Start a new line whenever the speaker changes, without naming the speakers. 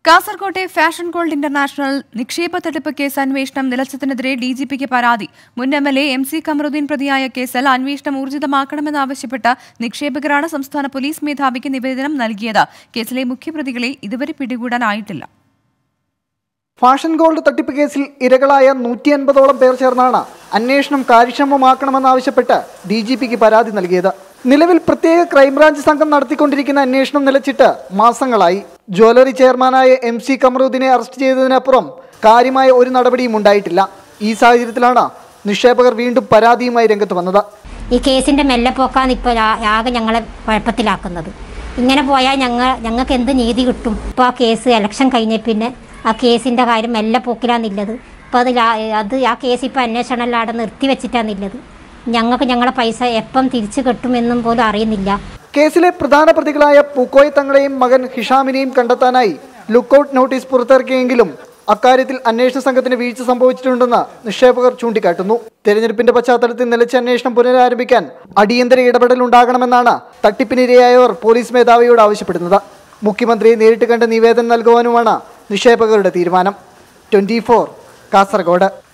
കാസർകോട്ടെ fashion gold international നിക്ഷേപ തട്ടിപ്പ് കേസ് അന്വേഷണം നിലച്ചതിനെതിരെ ഡി ജി പിക്ക് പരാതി മുൻ M L A M C Kamaruddin പ്രതിയായ കേസിൽ അന്വേഷണം ഊർജിതമാക്കണമെന്നാവശ്യപ്പെട്ട് നിക്ഷേപകരാണ് സംസ്ഥാന പോലീസ് മേധാവിക്ക് നിവേദനം നൽകിയത് കേസിലെ മുഖ്യപ്രതികളെ ഇതുവരെ പിടികൂടാനായിട്ടില്ല
ഫാഷൻ ഗോൾഡ് തട്ടിപ്പ് കേസിൽ ഇരകളായ നൂറ്റി അൻപതോളം പേർ ചേർന്നാണ് അന്വേഷണം കാര്യക്ഷമമാക്കണമെന്നാവശ്യപ്പെട്ട് ഡി ജി പിക്ക് പരാതി നൽകിയത് നിലവിൽ പ്രത്യേക ക്രൈംബ്രാഞ്ച് സംഘം നടത്തിക്കൊണ്ടിരിക്കുന്ന അന്വേഷണം നിലച്ചിട്ട് മാസങ്ങളായി ജ്വല്ലറി ചെയർമാനായ എം സി കമറുദ്ദീനെ അറസ്റ്റ് ചെയ്തതിനപ്പുറം കാര്യമായ ഒരു നടപടിയും ഉണ്ടായിട്ടില്ല ഈ സാഹചര്യത്തിലാണ് നിക്ഷേപകർ വീണ്ടും പരാതിയുമായി രംഗത്ത് വന്നത്
ഈ കേസിൻ്റെ മെല്ലെപ്പോക്കാണ് ഇപ്പോൾ ആകെ ഞങ്ങളെ കുഴപ്പത്തിലാക്കുന്നത് ഇങ്ങനെ പോയാൽ ഞങ്ങൾ ഞങ്ങൾക്ക് എന്ത് നീതി കിട്ടും ഇപ്പോൾ ആ കേസ് ഇലക്ഷൻ കഴിഞ്ഞ പിന്നെ ആ കേസിൻ്റെ കാര്യം മെല്ലെ പോക്കിലാന്നുള്ളത് ഇപ്പോൾ അത് ലാ- അത് ആ കേസ് ഇപ്പോൾ അന്വേഷണമെല്ലാം അവിടെ നിർത്തി വെച്ചിട്ടാന്നുള്ളത് ഞങ്ങൾക്ക് ഞങ്ങളെ പൈസ എപ്പം തിരിച്ചു കിട്ടുമെന്നും പോലും അറിയുന്നില്ല
കേസിലെ പ്രധാന പ്രതികളായ പൂക്കോയ് തങ്ങളെയും മകൻ ഹിഷാമിനെയും കണ്ടെത്താനായി ലുക്കൌട്ട് നോട്ടീസ് പുറത്തിറക്കിയെങ്കിലും അക്കാര്യത്തിൽ അന്വേഷണ സംഘത്തിന് വീഴ്ച സംഭവിച്ചിട്ടുണ്ടെന്ന് നിക്ഷേപകർ ചൂണ്ടിക്കാട്ടുന്നു തെരഞ്ഞെടുപ്പിന്റെ പശ്ചാത്തലത്തിൽ നിലച്ച അന്വേഷണം പുനരാരംഭിക്കാൻ അടിയന്തര ഇടപെടൽ ഉണ്ടാകണമെന്നാണ് തട്ടിപ്പിനിരയായവർ പോലീസ് മേധാവിയോട് ആവശ്യപ്പെടുന്നത് മുഖ്യമന്ത്രിയെ നേരിട്ട് കണ്ട് നിവേദനം നൽകുവാനുമാണ് നിക്ഷേപകരുടെ തീരുമാനം ട്വന്റി കാസർഗോഡ്